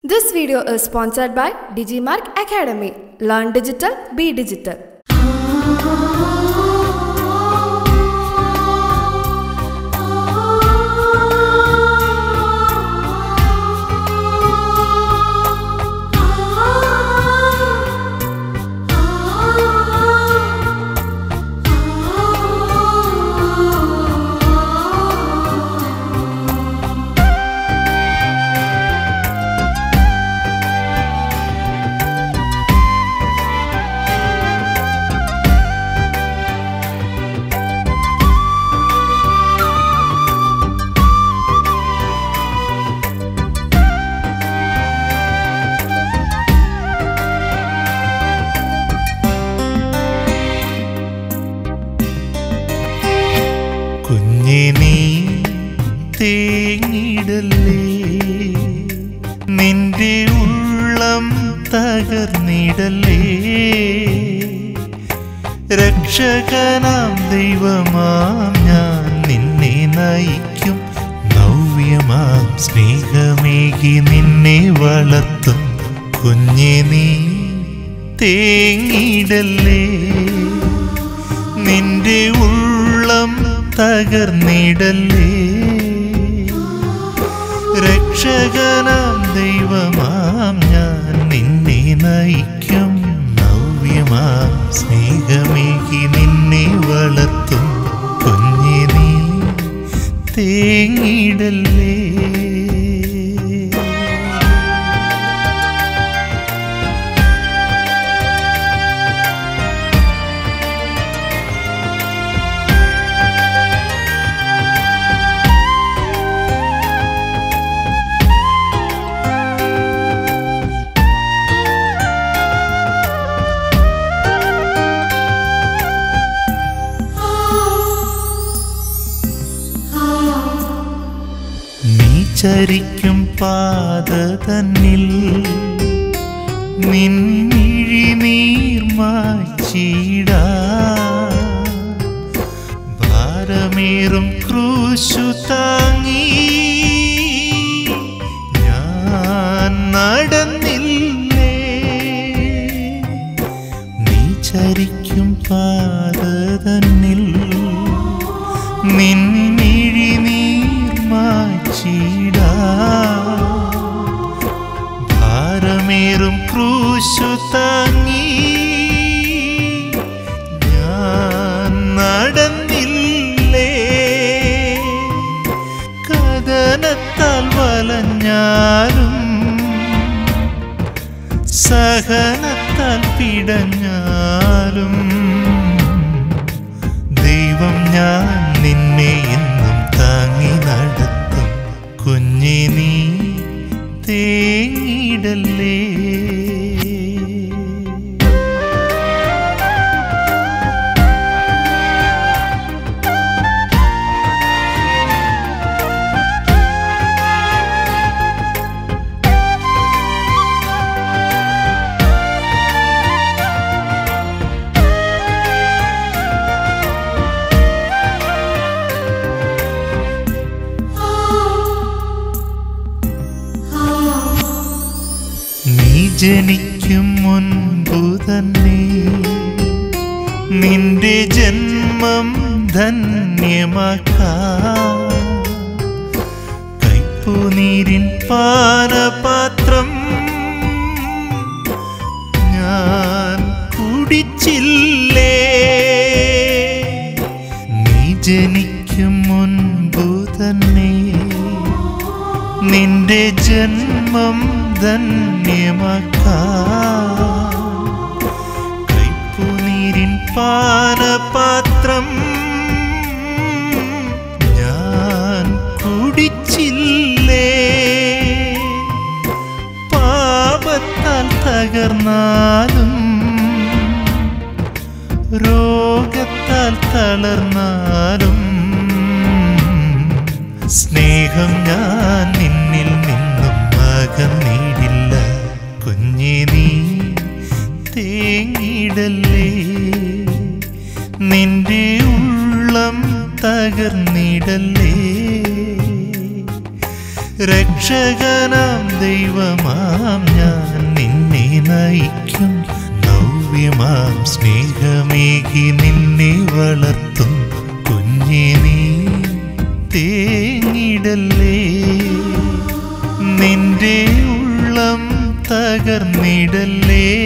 This video is sponsored by Digimark Academy. Learn digital, be digital. കുഞ്ഞെ നീ തേങ്ങിടല്ലേ നിന്റെ ഉള്ളം തകർന്നിടല്ലേ രക്ഷകനാം ദൈവമാം ഞാൻ നിന്നെ നയിക്കും നവ്യമാം സ്നേഹമേകി നിന്നെ വളർത്തും കുഞ്ഞെ നീ തേങ്ങിടല്ലേ നിന്റെ ഉള്ളം തകർന്നിടല്ലേ രക്ഷകനാം ദൈവമാം ഞാൻ നിന്നെ നയിക്കും നവ്യമാം സ്നേഹമേകി നിന്നെ വളർത്തും കുഞ്ഞെ നീ തേങ്ങിടല്ലേ നീ ചരിക്കും പാത തന്നിൽ നിന്നിഴി നീർമാച്ചിടാ ഭാരമേറും ക്രൂശു താങ്ങി ഞാൻ നടന്നില്ലേ നീ ചരിക്കും പാത തന്നിൽ നിന്നിഴി നീർമാച്ചിടാ ഭാരമേറും ക്രൂശു താങ്ങി ഞാൻ നടന്നില്ലേ കഥനത്താൽ വലഞ്ഞാലും സഹനത്താൽ പിടഞ്ഞാലും ദൈവം ഞാൻ നിന്നെ എന്നും താങ്ങി നടത്തും കുഞ്ഞെ നീ തേങ്ങിടല്ലേ നീ ജനിക്കും മുൻപു തന്നെ നിന്റെ ജന്മം ധന്യമാക്കാ കൈപ്പുനീരിൻ പാനപാത്രം ഞാൻ കുടിച്ചില്ലേ നീ ജനിക്കും മുൻപു തന്നെ നിന്റെ ജന്മം ധന്യമാക്കാ കൈപ്പുനീരിൻ പാനപാത്രം ഞാൻ കുടിച്ചില്ലേ പാപത്താൽ തകർന്നാലും രോഗത്താൽ തളർന്നാലും സ്നേഹം ഞാൻ നിന്നിൽ നിന്നും അകന്നിടില്ല കുഞ്ഞെ നീ തേങ്ങിടല്ലേ നിന്റെ ഉള്ളം തകർന്നിടല്ലേ രക്ഷകനാം ദൈവമാം ഞാൻ നിന്നെ നയിക്കും നവ്യമാം സ്നേഹമേകി നിന്നെ വളർത്തും കുഞ്ഞെ നീ തേങ്ങിടല്ലേ നിന്റെ ഉള്ളം തകർന്നിടല്ലേ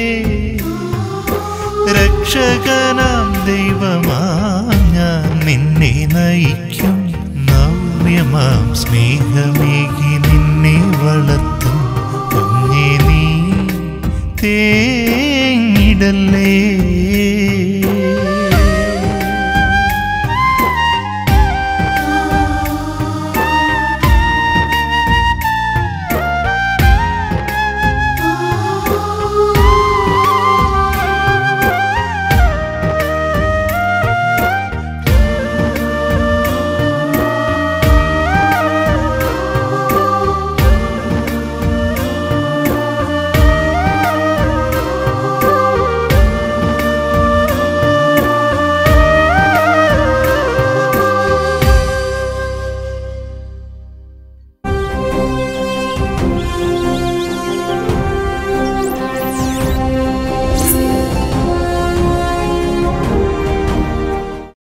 രക്ഷകനാം ദൈവമാം ഞാൻ നിന്നെ നയിക്കും നവ്യമാം സ്നേഹമേകി നിന്നെ വളർത്തും കുഞ്ഞെ നീ തേങ്ങിടല്ലേ